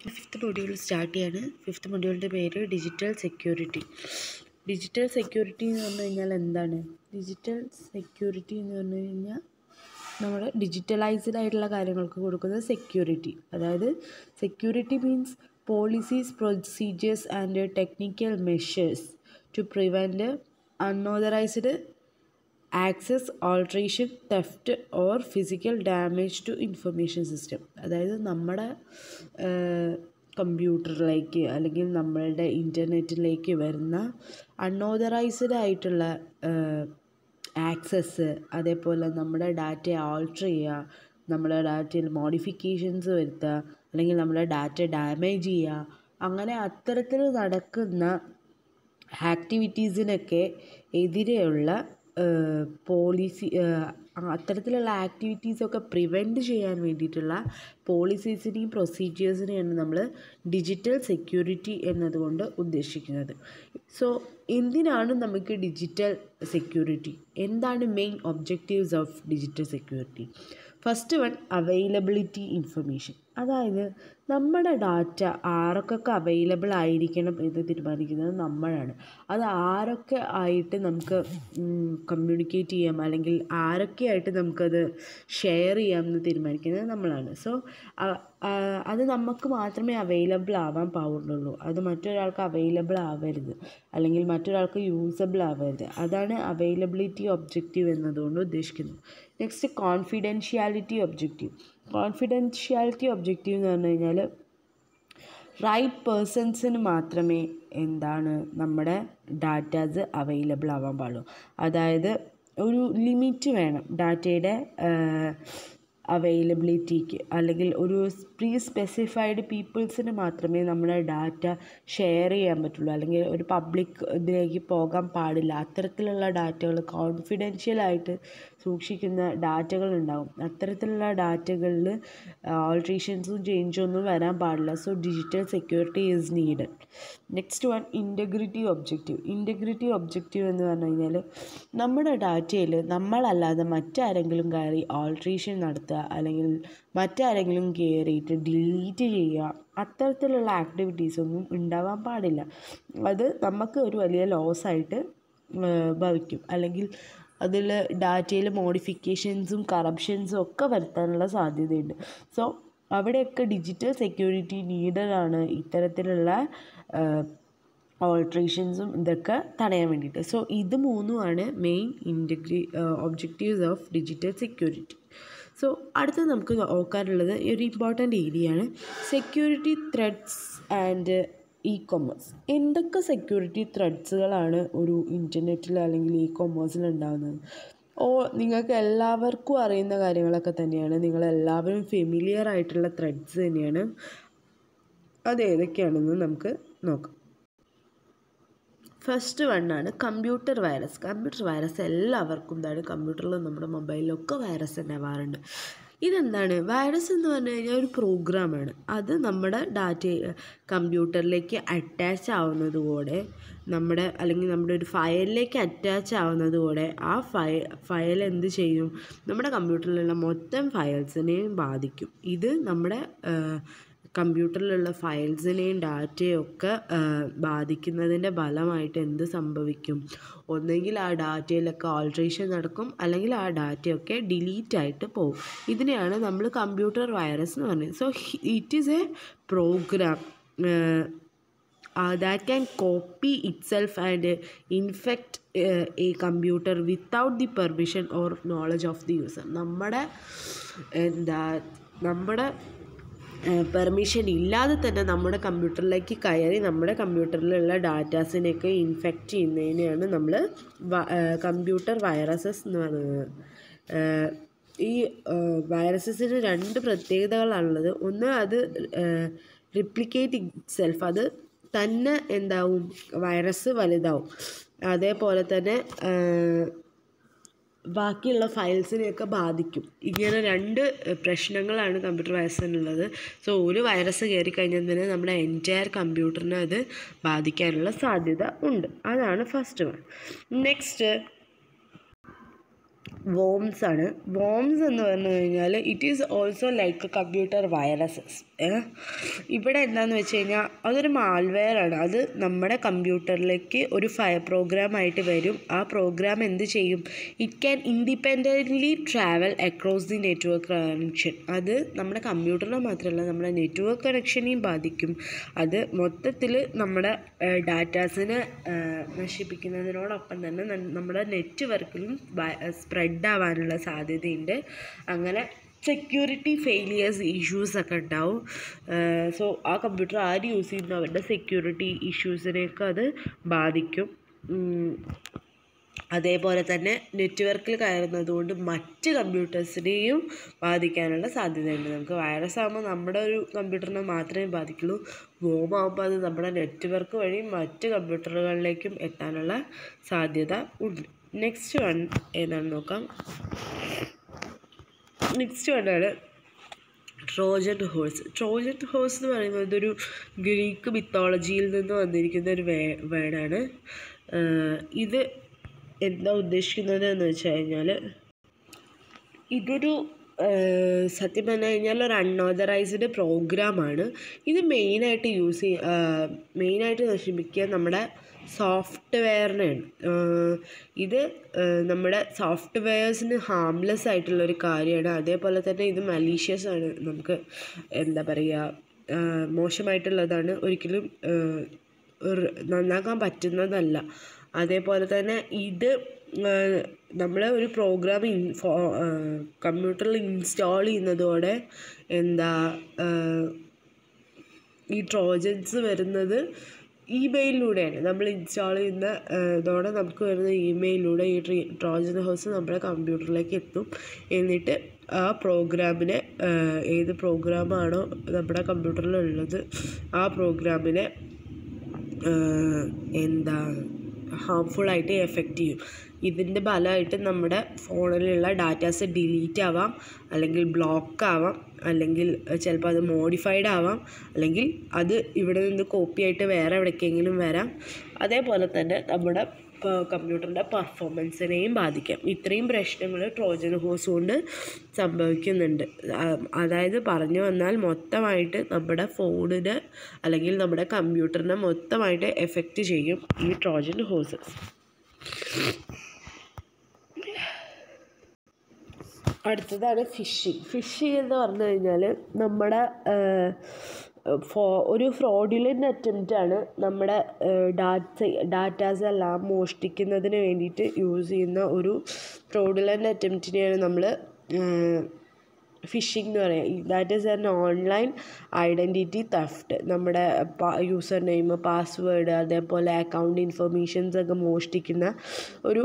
fifth module start ചെയ്യാണ് fifth മൊഡ്യൂളിൻ്റെ പേര് ഡിജിറ്റൽ സെക്യൂരിറ്റി ഡിജിറ്റൽ സെക്യൂരിറ്റി എന്ന് പറഞ്ഞു കഴിഞ്ഞാൽ എന്താണ് ഡിജിറ്റൽ സെക്യൂരിറ്റി എന്ന് പറഞ്ഞു കഴിഞ്ഞാൽ നമ്മുടെ ഡിജിറ്റലൈസ്ഡ് ആയിട്ടുള്ള കാര്യങ്ങൾക്ക് കൊടുക്കുന്നത് സെക്യൂരിറ്റി അതായത് security means policies procedures and technical measures to prevent unauthorised access alteration theft or physical damage to information system അതായത് നമ്മുടെ കമ്പ്യൂട്ടറിലേക്ക് അല്ലെങ്കിൽ നമ്മളുടെ ഇൻ്റർനെറ്റിലേക്ക് വരുന്ന അൺഓതറൈസ്ഡ് ആയിട്ടുള്ള ആക്സസ് അതേപോലെ നമ്മുടെ ഡാറ്റയെ ആൾട്ടർ ചെയ്യുക നമ്മുടെ ഡാറ്റയിൽ മോഡിഫിക്കേഷൻസ് വരുത്തുക അല്ലെങ്കിൽ നമ്മുടെ ഡാറ്റ ഡാമേജ് ചെയ്യുക അങ്ങനെ അത്തരത്തിൽ നടക്കുന്ന ആക്ടിവിറ്റീസിനൊക്കെ എതിരെയുള്ള പോളിസി അത്തരത്തിലുള്ള ആക്ടിവിറ്റീസൊക്കെ പ്രിവെൻറ്റ് ചെയ്യാൻ വേണ്ടിയിട്ടുള്ള പോളിസീസിനെയും പ്രൊസീജിയേഴ്സിനെയാണ് നമ്മൾ ഡിജിറ്റൽ സെക്യൂരിറ്റി എന്നതുകൊണ്ട് ഉദ്ദേശിക്കുന്നത് സോ എന്തിനാണ് നമുക്ക് ഡിജിറ്റൽ സെക്യൂരിറ്റി എന്താണ് main objectives of digital security first one availability information അതായത് നമ്മുടെ ഡാറ്റ ആർക്കൊക്കെ അവൈലബിൾ ആയിരിക്കണം എന്ന് തീരുമാനിക്കുന്നത് നമ്മളാണ് അത് ആരൊക്കെ ആയിട്ട് നമുക്ക് കമ്മ്യൂണിക്കേറ്റ് ചെയ്യാം അല്ലെങ്കിൽ ആരൊക്കെ ആയിട്ട് നമുക്കത് ഷെയർ ചെയ്യാം എന്ന് തീരുമാനിക്കുന്നത് നമ്മളാണ് സോ അത് നമുക്ക് മാത്രമേ അവൈലബിൾ ആവാൻ പാടുള്ളൂ അത് മറ്റൊരാൾക്ക് അവൈലബിൾ ആവരുത് അല്ലെങ്കിൽ മറ്റൊരാൾക്ക് യൂസബിൾ ആവരുത് അതാണ് അവൈലബിലിറ്റി ഒബ്ജക്റ്റീവ് എന്നതുകൊണ്ട് ഉദ്ദേശിക്കുന്നത് next confidentiality objective confidentiality objective എന്ന് പറഞ്ഞു കഴിഞ്ഞാൽ റൈറ്റ് പേഴ്സൺസിന് മാത്രമേ എന്താണ് നമ്മുടെ ഡാറ്റാസ് അവൈലബിൾ ആവാൻ പാടുള്ളൂ അതായത് ഒരു ലിമിറ്റ് വേണം ഡാറ്റയുടെ അവൈലബിലിറ്റിക്ക് അല്ലെങ്കിൽ ഒരു പ്രീ സ്പെസിഫൈഡ് പീപ്പിൾസിന് മാത്രമേ നമ്മുടെ ഡാറ്റ ഷെയർ ചെയ്യാൻ പറ്റുള്ളൂ അല്ലെങ്കിൽ ഒരു പബ്ലിക് ഇതിലേക്ക് പോകാൻ പാടില്ല അത്തരത്തിലുള്ള ഡാറ്റകൾ കോൺഫിഡൻഷ്യലായിട്ട് സൂക്ഷിക്കുന്ന ഡാറ്റകൾ ഉണ്ടാവും അത്തരത്തിലുള്ള ഡാറ്റകളിൽ ഓൾട്രേഷൻസും ചേഞ്ചും ഒന്നും വരാൻ പാടില്ല so digital security is needed next one integrity objective integrity objective എന്ന് പറഞ്ഞു കഴിഞ്ഞാൽ നമ്മുടെ ഡാറ്റയിൽ നമ്മളല്ലാതെ മറ്റാരെങ്കിലും കയറി ഓൾട്രേഷൻ നടത്തുക അല്ലെങ്കിൽ മറ്റാരെങ്കിലും കയറിയിട്ട് ഡിലീറ്റ് ചെയ്യുക അത്തരത്തിലുള്ള ആക്ടിവിറ്റീസ് ഒന്നും ഉണ്ടാവാൻ പാടില്ല അത് നമുക്ക് ഒരു വലിയ ലോസായിട്ട് ഭവിക്കും അല്ലെങ്കിൽ അതിൽ ഡാറ്റയിൽ മോഡിഫിക്കേഷൻസും കറപ്ഷൻസും ഒക്കെ വരുത്താനുള്ള സാധ്യതയുണ്ട് സോ അവിടെയൊക്കെ ഡിജിറ്റൽ സെക്യൂരിറ്റി നീഡഡാണ് ഇത്തരത്തിലുള്ള ഓൾട്രേഷൻസും ഇതൊക്കെ തടയാൻ വേണ്ടിയിട്ട് സോ ഇത് മൂന്നുമാണ് main integrity objectives of digital security so അടുത്തത് നമുക്ക് നോക്കാനുള്ളത് ഒരു ഇമ്പോർട്ടൻ്റ് ഏരിയയാണ് security threats and e commerce എന്തൊക്കെ സെക്യൂരിറ്റി ത്രെഡ്സുകളാണ് ഒരു ഇൻ്റർനെറ്റിൽ അല്ലെങ്കിൽ ഇ കൊമേഴ്സിൽ ഉണ്ടാകുന്നത് ഓ നിങ്ങൾക്ക് എല്ലാവർക്കും അറിയുന്ന കാര്യങ്ങളൊക്കെ തന്നെയാണ് നിങ്ങളെല്ലാവരും ഫെമിലിയർ ആയിട്ടുള്ള ത്രെഡ്സ് തന്നെയാണ് അത് ഏതൊക്കെയാണെന്ന് നമുക്ക് നോക്കാം ഫസ്റ്റ് വണ്ണാണ് കമ്പ്യൂട്ടർ വൈറസ് കമ്പ്യൂട്ടർ വൈറസ് എല്ലാവർക്കും എന്താണ് കമ്പ്യൂട്ടറിലും നമ്മുടെ മൊബൈലിലൊക്കെ വൈറസ് ഉണ്ടാവാറുണ്ട് ഇതെന്താണ് വൈറസ് എന്ന് പറഞ്ഞു കഴിഞ്ഞാൽ ഒരു പ്രോഗ്രാമാണ് അത് നമ്മുടെ ഡാറ്റ കമ്പ്യൂട്ടറിലേക്ക് അറ്റാച്ച് ആവുന്നതുകൂടെ നമ്മുടെ അല്ലെങ്കിൽ നമ്മുടെ ഒരു ഫയലിലേക്ക് അറ്റാച്ച് ആവുന്നതുകൂടെ ആ ഫയ ഫയൽ എന്ത് ചെയ്യും നമ്മുടെ കമ്പ്യൂട്ടറിലുള്ള മൊത്തം ഫയൽസിനെയും ബാധിക്കും ഇത് നമ്മുടെ കമ്പ്യൂട്ടറിലുള്ള ഫയൽസിനെയും ഡാറ്റയും ഒക്കെ ബാധിക്കുന്നതിൻ്റെ ഫലമായിട്ട് എന്ത് സംഭവിക്കും ഒന്നെങ്കിൽ ആ ഡാറ്റയിലൊക്കെ ഓൾട്രേഷൻ നടക്കും അല്ലെങ്കിൽ ആ ഡാറ്റയൊക്കെ ഡിലീറ്റ് ആയിട്ട് പോകും ഇതിനെയാണ് നമ്മൾ കമ്പ്യൂട്ടർ വൈറസ് എന്ന് പറയുന്നത് so it is a program that can copy itself and infect a computer without the permission or knowledge of the user നമ്മുടെ എന്താ നമ്മുടെ പെർമിഷൻ ഇല്ലാതെ തന്നെ നമ്മുടെ കമ്പ്യൂട്ടറിലേക്ക് കയറി നമ്മുടെ കമ്പ്യൂട്ടറിലുള്ള ഡാറ്റാസിനെയൊക്കെ ഇൻഫെക്റ്റ് ചെയ്യുന്നതിനെയാണ് നമ്മൾ കമ്പ്യൂട്ടർ വൈറസസ് എന്ന് പറയുന്നത് ഈ വൈറസസിന് രണ്ട് പ്രത്യേകതകളാണുള്ളത് ഒന്ന് അത് റിപ്ലിക്കേറ്റ് ഇറ്റ് സെൽഫ് അത് തന്നെ എന്താവും വൈറസ് വലുതാവും അതേപോലെ തന്നെ ബാക്കിയുള്ള ഫയൽസിനെയൊക്കെ ബാധിക്കും ഇങ്ങനെ രണ്ട് പ്രശ്നങ്ങളാണ് കമ്പ്യൂട്ടർ വൈറസിനുള്ളത് സോ ഒരു വൈറസ് കയറി കഴിഞ്ഞാൽ തന്നെ നമ്മുടെ എൻറ്റയർ കമ്പ്യൂട്ടറിനെ അത് ബാധിക്കാനുള്ള സാധ്യത ഉണ്ട് അതാണ് ഫസ്റ്റ് വൺ നെക്സ്റ്റ് വോംസ് ആണ് വോംസ് എന്ന് പറഞ്ഞു കഴിഞ്ഞാൽ it is also like computer viruses ഇവിടെ എന്താണെന്ന് വെച്ച് കഴിഞ്ഞാൽ അതൊരു മാൽവെയർ ആണ് അത് നമ്മുടെ കമ്പ്യൂട്ടറിലേക്ക് ഒരു ഫയർ പ്രോഗ്രാം ആയിട്ട് വരും ആ പ്രോഗ്രാം എന്ത് ചെയ്യും it can independently travel across the network connection അത് നമ്മുടെ കമ്പ്യൂട്ടറിനെ മാത്രമല്ല നമ്മുടെ നെറ്റ്വർക്ക് കണക്ഷനെയും ബാധിക്കും അത് മൊത്തത്തിൽ നമ്മുടെ ഡാറ്റാസിനെ നശിപ്പിക്കുന്നതിനോടൊപ്പം തന്നെ ന- നമ്മുടെ നെറ്റ്വർക്കിലും സ്പ്രെഡ് ആവാനുള്ള സാധ്യതയുണ്ട് അങ്ങനെ സെക്യൂരിറ്റി ഫെയിലിയേഴ്സ് ഇഷ്യൂസ് ഒക്കെ ഉണ്ടാവും സോ ആ കമ്പ്യൂട്ടർ ആര് യൂസ് ചെയ്യുന്നു അവരുടെ സെക്യൂരിറ്റി ഇഷ്യൂസിനെയൊക്കെ അത് ബാധിക്കും ഉം, അതേപോലെ തന്നെ നെറ്റ്വർക്കിൽ കയറുന്നത് കൊണ്ട് മറ്റ് കമ്പ്യൂട്ടേഴ്സിനെയും ബാധിക്കാനുള്ള സാധ്യതയുണ്ട് നമുക്ക് വൈറസ് ആകുമ്പോൾ നമ്മുടെ ഒരു കമ്പ്യൂട്ടറിനെ മാത്രമേ ബാധിക്കുള്ളൂ വോം ആകുമ്പോൾ അത് നമ്മുടെ നെറ്റ്വർക്ക് വഴി മറ്റ് കമ്പ്യൂട്ടറുകളിലേക്കും എത്താനുള്ള സാധ്യത ഉണ്ട് നെക്സ്റ്റ് വൺ ഏതാണെന്ന് നോക്കാം നെക്സ്റ്റ് വണ്ണാണ് ട്രോജൻ ഹോഴ്സ് ട്രോജൻ ഹോഴ്സ് എന്ന് പറയുന്നത് ഇതൊരു ഗ്രീക്ക് മിത്തോളജിയിൽ നിന്ന് വന്നിരിക്കുന്ന ഒരു വേ വേർഡാണ് ഇത് എന്താ ഉദ്ദേശിക്കുന്നത് എന്ന് വെച്ച് കഴിഞ്ഞാൽ ഇതൊരു ഏഹ്, സത്യം പറഞ്ഞു കഴിഞ്ഞാൽ ഒരു അൺഓതറൈസ്ഡ് പ്രോഗ്രാമാണ് ഇത് മെയിനായിട്ട് യൂസ് ചെയ്യ മെയിനായിട്ട് നശിപ്പിക്കുക നമ്മുടെ സോഫ്റ്റ്വെയറിനെയാണ് ഏഹ്, ഇത് ഏഹ്, നമ്മുടെ സോഫ്റ്റ്വെയർസിന് ഹാംലെസ് ആയിട്ടുള്ളൊരു കാര്യമാണ് അതേപോലെ തന്നെ ഇത് മലീഷ്യസ് ആണ് നമുക്ക് എന്താ പറയുക ഏഹ്, മോശമായിട്ടുള്ളതാണ് ഒരിക്കലും ഏഹ്, ഒരു- നന്നാക്കാൻ പറ്റുന്നതല്ല അതേപോലെ തന്നെ ഇത് നമ്മൾ ഒരു പ്രോഗ്രാം ഇൻ കമ്പ്യൂട്ടറിൽ ഇൻസ്റ്റാൾ ചെയ്യുന്നതോടെ എന്താ ഏഹ്, ഈ ട്രോജൻസ് വരുന്നത് ഇമെയിലിലൂടെയാണ് നമ്മൾ ഇൻസ്റ്റാൾ ചെയ്യുന്ന ഏഹ്, ഇതോടെ നമുക്ക് വരുന്ന ഇമെയിലിലൂടെ ഈ ട്രീ ട്രോജൻ ഹൗസ് നമ്മുടെ കമ്പ്യൂട്ടറിലേക്ക് എത്തും എന്നിട്ട് ആ പ്രോഗ്രാമിനെ ഏഹ്, ഏത് പ്രോഗ്രാമാണോ നമ്മുടെ കമ്പ്യൂട്ടറിലുള്ളത് ആ പ്രോഗ്രാമിനെ ഏഹ്, എന്താ ഹാംഫുള്ളായിട്ട് എഫക്റ്റ് ചെയ്യും ഇതിൻ്റെ ഫലമായിട്ട് നമ്മുടെ ഫോണിലുള്ള ഡാറ്റാസ് ഡിലീറ്റ് ആവാം അല്ലെങ്കിൽ ബ്ലോക്ക് ആവാം അല്ലെങ്കിൽ ചിലപ്പോൾ അത് മോഡിഫൈഡ് ആവാം അല്ലെങ്കിൽ അത് ഇവിടെ നിന്ന് കോപ്പി ആയിട്ട് വേറെ എവിടേക്കെങ്കിലും വരാം അതേപോലെ തന്നെ നമ്മുടെ കമ്പ്യൂട്ടറിൻ്റെ പെർഫോമൻസിനെയും ബാധിക്കാം ഇത്രയും പ്രശ്നങ്ങൾ ട്രോജൻ ഹോഴ്സ് കൊണ്ട് സംഭവിക്കുന്നുണ്ട് ആ, അതായത് പറഞ്ഞു വന്നാൽ മൊത്തമായിട്ട് നമ്മുടെ ഫോണിന് അല്ലെങ്കിൽ നമ്മുടെ കമ്പ്യൂട്ടറിനെ മൊത്തമായിട്ട് എഫക്റ്റ് ചെയ്യും ഈ ട്രോജൻ ഹോഴ്സസ് അടുത്തതാണ് ഫിഷിംഗ് ഫിഷിംഗ് എന്ന് പറഞ്ഞു കഴിഞ്ഞാൽ നമ്മുടെ ഫോ ഒരു ഫ്രോഡിലൻ്റ് അറ്റംപ്റ്റ് ആണ് നമ്മുടെ ഡാറ്റ ഡാറ്റാസ് എല്ലാം മോഷ്ടിക്കുന്നതിന് വേണ്ടിയിട്ട് യൂസ് ചെയ്യുന്ന ഒരു ഫ്രോഡിലൻ്റ് അറ്റംപ്റ്റിനെയാണ് നമ്മൾ ഫിഷിംഗ് എന്ന് പറയുക that is an online identity theft നമ്മുടെ യൂസർ നെയിം പാസ്വേഡ് അതേപോലെ അക്കൗണ്ട് ഇൻഫർമേഷൻസ് ഒക്കെ മോഷ്ടിക്കുന്ന ഒരു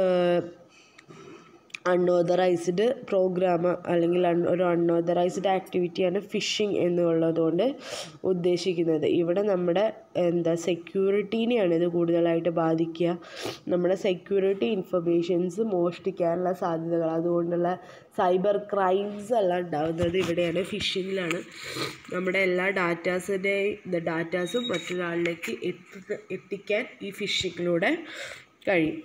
അൺഓതറൈസ്ഡ് പ്രോഗ്രാം അല്ലെങ്കിൽ un- ഒരു അൺഓതറൈസ്ഡ് ആക്ടിവിറ്റിയാണ് ഫിഷിംഗ് എന്നുള്ളതുകൊണ്ട് ഉദ്ദേശിക്കുന്നത് ഇവിടെ നമ്മുടെ എന്താ സെക്യൂരിറ്റീനെയാണ് ഇത് കൂടുതലായിട്ട് ബാധിക്കുക നമ്മുടെ സെക്യൂരിറ്റി ഇൻഫർമേഷൻസ് മോഷ്ടിക്കാനുള്ള സാധ്യതകൾ അതുകൊണ്ടുള്ള സൈബർ ക്രൈംസ് എല്ലാം ഉണ്ടാകുന്നത് ഇവിടെയാണ് ഫിഷിങ്ങിലാണ് നമ്മുടെ എല്ലാ ഡാറ്റാസിൻ്റെയും ഡാറ്റാസും മറ്റൊരാളിലേക്ക് എത്തി എത്തിക്കാൻ ഈ ഫിഷിങ്ങിലൂടെ കഴിയും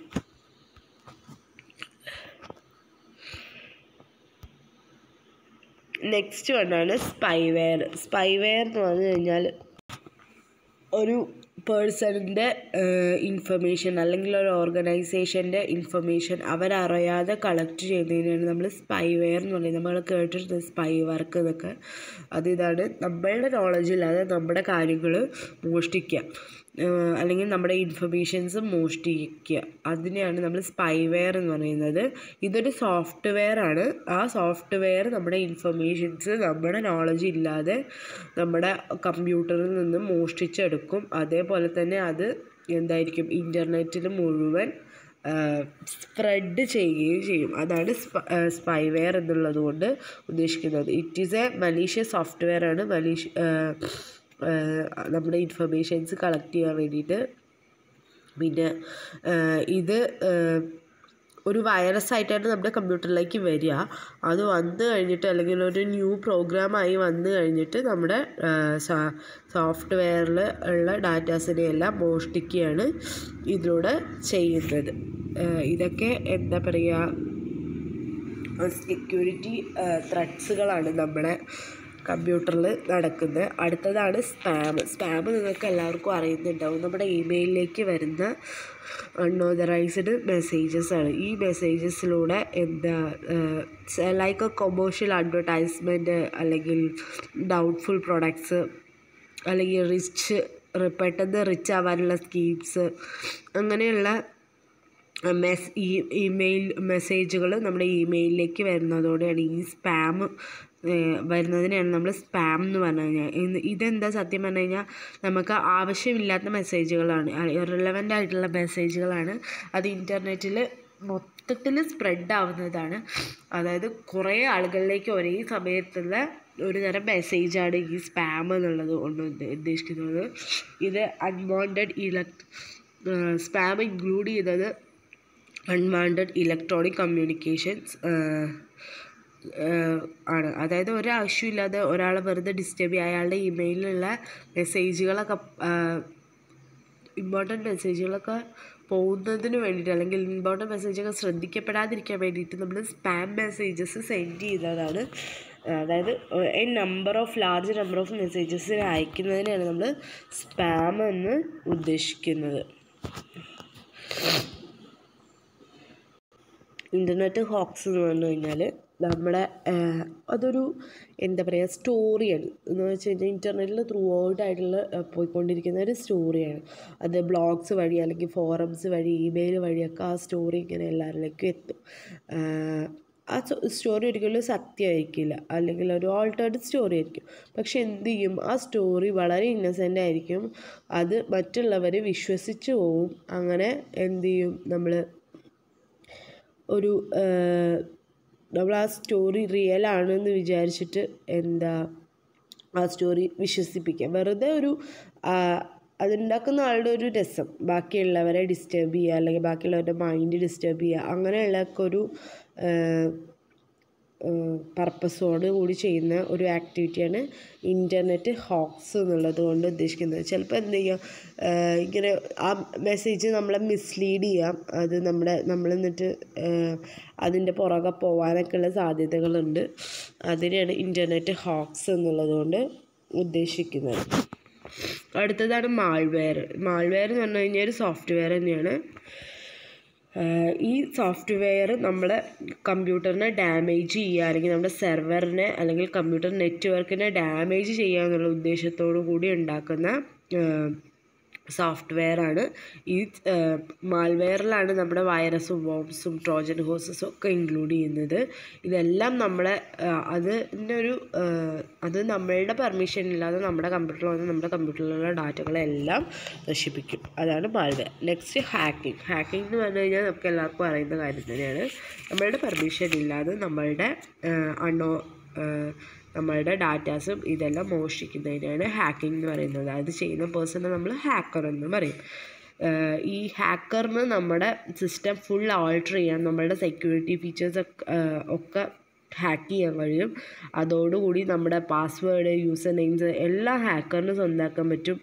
നെക്സ്റ്റ് വണ്ണാണ് സ്പൈവെയർ സ്പൈവെയർ എന്ന് പറഞ്ഞു കഴിഞ്ഞാൽ ഒരു പേഴ്സണിൻ്റെ ഇൻഫർമേഷൻ അല്ലെങ്കിൽ ഒരു ഓർഗനൈസേഷൻ്റെ ഇൻഫർമേഷൻ അവരറിയാതെ കളക്ട് ചെയ്യുന്നതിനാണ് നമ്മൾ സ്പൈവെയർ എന്ന് പറയുന്നത് നമ്മൾ കേട്ടിട്ടുണ്ട് സ്പൈ വർക്ക് എന്നൊക്കെ അത് ഇതാണ് നമ്മളുടെ നോളജ് ഇല്ലാതെ നമ്മുടെ കാര്യങ്ങൾ മോഷ്ടിക്കുക ഏഹ് അല്ലെങ്കിൽ നമ്മുടെ ഇൻഫർമേഷൻസ് മോഷ്ടിക്കുക അതിനെയാണ് നമ്മൾ സ്പൈവെയർ എന്ന് പറയുന്നത് ഇതൊരു സോഫ്റ്റ്വെയർ ആണ് ആ സോഫ്റ്റ്വെയർ നമ്മുടെ ഇൻഫർമേഷൻസ് നമ്മുടെ നോളജ് ഇല്ലാതെ നമ്മുടെ കമ്പ്യൂട്ടറിൽ നിന്ന് മോഷ്ടിച്ചെടുക്കും അതേപോലെ തന്നെ അത് എന്തായിരിക്കും ഇൻ്റർനെറ്റിൽ മുഴുവൻ സ്പ്രെഡ് ചെയ്യുകയും ചെയ്യും അതാണ് സ്പൈവെയർ എന്നുള്ളത് കൊണ്ട് ഉദ്ദേശിക്കുന്നത് it is a malicious software ആണ് മലീഷ് നമ്മുടെ ഇൻഫർമേഷൻസ് കളക്ട് ചെയ്യാൻ വേണ്ടിയിട്ട് പിന്നെ ഇത് ഒരു വൈറസ് ആയിട്ടാണ് നമ്മുടെ കമ്പ്യൂട്ടറിലേക്ക് വരിക അത് വന്നു കഴിഞ്ഞിട്ട് അല്ലെങ്കിൽ ഒരു ന്യൂ പ്രോഗ്രാമായി വന്നു കഴിഞ്ഞിട്ട് നമ്മുടെ സോഫ്റ്റ്വെയറിൽ ഉള്ള ഡാറ്റാസിനെ എല്ലാം മോഷ്ടിക്കുകയാണ് ഇതിലൂടെ ചെയ്യുന്നത് ഇതൊക്കെ എന്താ പറയുക സെക്യൂരിറ്റി ത്രെഡ്സുകളാണ് നമ്മുടെ കമ്പ്യൂട്ടറിൽ നടക്കുന്നത് അടുത്തതാണ് സ്പാം സ്പാം നിങ്ങൾക്ക് എല്ലാവർക്കും അറിയുന്നുണ്ടാവും നമ്മുടെ ഇമെയിലിലേക്ക് വരുന്ന അൺഓതറൈസ്ഡ് മെസ്സേജസ് ആണ് ഈ മെസ്സേജസിലൂടെ എന്താ ലൈക്ക് എ കൊമേഴ്ഷ്യൽ അഡ്വർടൈസ്മെൻറ്റ് അല്ലെങ്കിൽ ഡൗട്ട്ഫുൾ പ്രൊഡക്ട്സ് അല്ലെങ്കിൽ റിച്ച് പെട്ടെന്ന് റിച്ച് ആവാനുള്ള സ്കീംസ് അങ്ങനെയുള്ള മെസ് ഈ ഇമെയിൽ മെസ്സേജുകൾ നമ്മുടെ ഇമെയിലിലേക്ക് വരുന്നതോടെയാണ് ഈ സ്പാം വരുന്നതിനെയാണ് നമ്മൾ സ്പാം എന്ന് പറഞ്ഞു കഴിഞ്ഞാൽ ഇത് ഇതെന്താ സത്യം പറഞ്ഞു കഴിഞ്ഞാൽ നമുക്ക് ആവശ്യമില്ലാത്ത മെസ്സേജുകളാണ് ഇറലവൻ്റ് ആയിട്ടുള്ള മെസ്സേജുകളാണ് അത് ഇൻ്റർനെറ്റിൽ മൊത്തത്തിൽ സ്പ്രെഡ് ആവുന്നതാണ് അതായത് കുറേ ആളുകളിലേക്ക് ഒരേ സമയത്തുള്ള ഒരു തരം മെസ്സേജാണ് ഈ സ്പാം എന്നുള്ളത് കൊണ്ട് ഉദ്ദേശിക്കുന്നത് ഇത് അൺവാണ്ടഡ് ഇലക്ട് സ്പാം ഇൻക്ലൂഡ് ചെയ്തത് അൺവാണ്ടഡ് ഇലക്ട്രോണിക് കമ്മ്യൂണിക്കേഷൻസ് ആണ് അതായത് ഒരാവശ്യമില്ലാതെ ഒരാളെ വെറുതെ ഡിസ്റ്റർബ് ചെയ്യുക അയാളുടെ ഇമെയിലിലുള്ള മെസ്സേജുകളൊക്കെ ഇമ്പോർട്ടൻറ്റ് മെസ്സേജുകളൊക്കെ പോകുന്നതിന് വേണ്ടിയിട്ട് അല്ലെങ്കിൽ ഇമ്പോർട്ടൻറ്റ് മെസ്സേജൊക്കെ ശ്രദ്ധിക്കപ്പെടാതിരിക്കാൻ വേണ്ടിയിട്ട് നമ്മൾ സ്പാം മെസ്സേജസ് സെൻഡ് ചെയ്യുന്നതാണ് അതായത് a number of large number of messages അയക്കുന്നതിനാണ് നമ്മൾ സ്പാം എന്ന് ഉദ്ദേശിക്കുന്നത് ഇൻ്റർനെറ്റ് ഹോക്സ് എന്ന് പറഞ്ഞു കഴിഞ്ഞാൽ നമ്മുടെ അതൊരു എന്താ പറയുക സ്റ്റോറിയാണ് എന്ന് വെച്ച് കഴിഞ്ഞാൽ ഇൻ്റർനെറ്റിൽ ത്രൂ ഔട്ട് ആയിട്ടുള്ള പോയിക്കൊണ്ടിരിക്കുന്ന ഒരു സ്റ്റോറിയാണ് അത് ബ്ലോഗ്സ് വഴി അല്ലെങ്കിൽ ഫോറംസ് വഴി ഇമെയിൽ വഴിയൊക്കെ ആ സ്റ്റോറി ഇങ്ങനെ എല്ലാവരിലേക്കും എത്തും ആ സ്റ്റോറി ഒരിക്കലും സത്യമായിരിക്കില്ല അല്ലെങ്കിൽ ഒരു ഓൾട്ടേർഡ് സ്റ്റോറി ആയിരിക്കും പക്ഷെ എന്ത് ചെയ്യും ആ സ്റ്റോറി വളരെ ഇന്നസെൻ്റ് ആയിരിക്കും അത് മറ്റുള്ളവർ വിശ്വസിച്ച് പോവും അങ്ങനെ എന്ത് ചെയ്യും നമ്മൾ ഒരു നമ്മൾ ആ സ്റ്റോറി റിയൽ ആണെന്ന് വിചാരിച്ചിട്ട് എന്താ ആ സ്റ്റോറി വിശ്വസിപ്പിക്കുക വെറുതെ ഒരു അതുണ്ടാക്കുന്ന ആളുടെ ഒരു രസം ബാക്കിയുള്ളവരെ ഡിസ്റ്റർബ് ചെയ്യുക അല്ലെങ്കിൽ ബാക്കിയുള്ളവരുടെ മൈൻഡ് ഡിസ്റ്റർബ് ചെയ്യുക അങ്ങനെയുള്ളൊക്കെ ഒരു പർപ്പസോട് കൂടി ചെയ്യുന്ന ഒരു ആക്ടിവിറ്റിയാണ് ഇൻ്റർനെറ്റ് ഹോക്സ് എന്നുള്ളത് കൊണ്ട് ഉദ്ദേശിക്കുന്നത് ചിലപ്പോൾ എന്ത് ചെയ്യാം ഇങ്ങനെ ആ മെസ്സേജ് നമ്മളെ മിസ്ലീഡ് ചെയ്യാം അത് നമ്മുടെ നമ്മൾ എന്നിട്ട് അതിൻ്റെ പുറകെ പോകാനൊക്കെയുള്ള സാധ്യതകളുണ്ട് അതിനെയാണ് ഇൻ്റർനെറ്റ് ഹോക്സ് എന്നുള്ളത് കൊണ്ട് ഉദ്ദേശിക്കുന്നത് അടുത്തതാണ് മാൾവെയർ മാൾവെയർ എന്ന് പറഞ്ഞു കഴിഞ്ഞാൽ ഒരു സോഫ്റ്റ്വെയർ തന്നെയാണ് ഈ സോഫ്റ്റ്വെയർ നമ്മുടെ കമ്പ്യൂട്ടറിനെ ഡാമേജ് ചെയ്യുക അല്ലെങ്കിൽ നമ്മുടെ സെർവറിനെ അല്ലെങ്കിൽ കമ്പ്യൂട്ടർ നെറ്റ്വർക്കിനെ ഡാമേജ് ചെയ്യുക എന്നുള്ള ഉദ്ദേശത്തോടു കൂടി ഉണ്ടാക്കുന്ന സോഫ്റ്റ്വെയർ ആണ് ഈ മാൾവെയറിലാണ് നമ്മുടെ വൈറസും വോംസും ട്രോജൻ ഹോസസും ഒക്കെ ഇൻക്ലൂഡ് ചെയ്യുന്നത് ഇതെല്ലാം നമ്മളെ അതിൻ്റെ ഒരു അത് നമ്മളുടെ പെർമിഷൻ ഇല്ലാതെ നമ്മുടെ കമ്പ്യൂട്ടറിൽ വന്ന് നമ്മുടെ കമ്പ്യൂട്ടറിലുള്ള ഡാറ്റകളെല്ലാം നശിപ്പിക്കും അതാണ് മാൾവെയർ നെക്സ്റ്റ് ഹാക്കിംഗ് ഹാക്കിംഗ് എന്ന് പറഞ്ഞു കഴിഞ്ഞാൽ നമുക്ക് എല്ലാവർക്കും അറിയുന്ന കാര്യം തന്നെയാണ് നമ്മളുടെ പെർമിഷൻ ഇല്ലാതെ നമ്മളുടെ അണ്ണോ നമ്മളുടെ ഡാറ്റാസും ഇതെല്ലാം മോഷ്ടിക്കുന്നതിനാണ് ഹാക്കിംഗ് എന്ന് പറയുന്നത് അത് ചെയ്യുന്ന പേഴ്സണെ നമ്മൾ ഹാക്കർ എന്ന് പറയും ഈ ഹാക്കറിന് നമ്മുടെ സിസ്റ്റം ഫുൾ ആൾട്ടർ ചെയ്യാൻ നമ്മളുടെ സെക്യൂരിറ്റി ഫീച്ചേഴ്സ് ഒക്കെ ഹാക്ക് ചെയ്യാൻ കഴിയും അതോടുകൂടി നമ്മുടെ പാസ്വേഡ് യൂസർ നെയിംസ് എല്ലാം ഹാക്കറിന് സ്വന്തമാക്കാൻ പറ്റും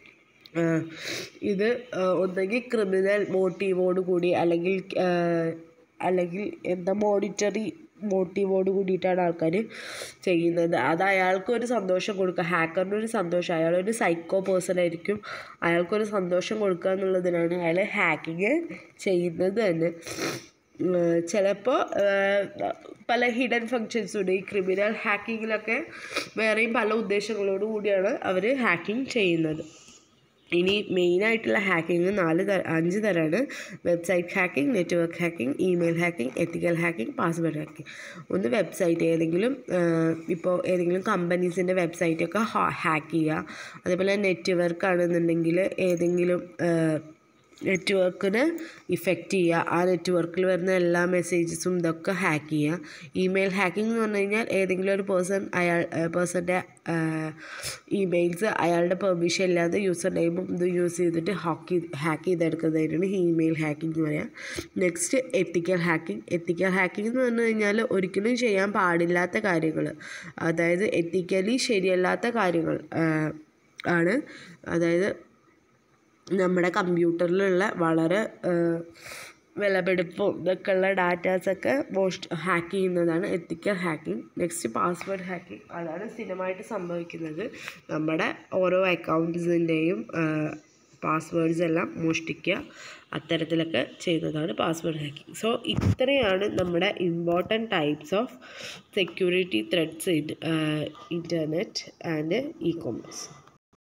ഇത് ഒന്നെങ്കിൽ ക്രിമിനൽ മോട്ടീവോട് കൂടി അല്ലെങ്കിൽ അല്ലെങ്കിൽ എന്താ മോണിറ്ററി മോട്ടീവോട് കൂടിയിട്ടാണ് ആൾക്കാർ ചെയ്യുന്നത് അത് അയാൾക്കൊരു സന്തോഷം കൊടുക്കുക ഹാക്കറിനൊരു സന്തോഷം അയാളൊരു സൈക്കോ പേഴ്സൺ ആയിരിക്കും അയാൾക്കൊരു സന്തോഷം കൊടുക്കുക എന്നുള്ളതിനാണ് അയാൾ ഹാക്കിങ് ചെയ്യുന്നത് തന്നെ ചിലപ്പോൾ പല ഹിഡൻ ഫങ്ഷൻസ് ഉണ്ട് ഈ ക്രിമിനൽ ഹാക്കിങ്ങിലൊക്കെ വേറെയും പല ഉദ്ദേശങ്ങളോട് കൂടിയാണ് അവർ ഹാക്കിംഗ് ചെയ്യുന്നത് ഇനി മെയിനായിട്ടുള്ള ഹാക്കിങ് നാല് തര അഞ്ച് തരമാണ് website hacking network hacking email hacking ethical hacking password hacking ഒന്ന് വെബ്സൈറ്റ് ഏതെങ്കിലും ഇപ്പോൾ ഏതെങ്കിലും കമ്പനീസിൻ്റെ വെബ്സൈറ്റൊക്കെ ഹാക്ക് ചെയ്യുക അതേപോലെ നെറ്റ്വർക്ക് ആണെന്നുണ്ടെങ്കിൽ ഏതെങ്കിലും നെറ്റ്വർക്കിന് ഇഫക്റ്റ് ചെയ്യുക ആ നെറ്റ്വർക്കിൽ വരുന്ന എല്ലാ മെസ്സേജസും ഇതൊക്കെ ഹാക്ക് ചെയ്യുക ഇമെയിൽ ഹാക്കിംഗ് എന്ന് പറഞ്ഞു കഴിഞ്ഞാൽ ഏതെങ്കിലും ഒരു പേഴ്സൺ അയാൾ പേഴ്സൻ്റെ ഇമെയിൽസ് അയാളുടെ പെർമിഷൻ ഇല്ലാതെ യൂസർ നെയിമും ഇത് യൂസ് ചെയ്തിട്ട് ഹാക്ക് ഹാക്ക് ചെയ്തെടുക്കുന്നതിനാണ് ഇമെയിൽ ഹാക്കിംഗ് എന്ന് പറയുക next ethical hacking ethical hacking എന്ന് പറഞ്ഞു കഴിഞ്ഞാൽ ഒരിക്കലും ചെയ്യാൻ പാടില്ലാത്ത കാര്യങ്ങൾ അതായത് എത്തിക്കലി ശരിയല്ലാത്ത കാര്യങ്ങൾ ആണ് അതായത് നമ്മുടെ കമ്പ്യൂട്ടറിലുള്ള വളരെ വിലപിടിപ്പും ഇതൊക്കെ ഉള്ള ഡാറ്റാസൊക്കെ മോസ്റ്റ് ഹാക്ക് ചെയ്യുന്നതാണ് ethical hacking next password hacking അതാണ് സ്ഥിരമായിട്ട് സംഭവിക്കുന്നത് നമ്മുടെ ഓരോ അക്കൗണ്ട്സിൻ്റെയും പാസ്വേഡ്സ് എല്ലാം മോഷ്ടിക്കുക അത്തരത്തിലൊക്കെ ചെയ്യുന്നതാണ് പാസ്വേഡ് ഹാക്കിംഗ് സോ ഇത്രയാണ് നമ്മുടെ important types of security threats in internet and e commerce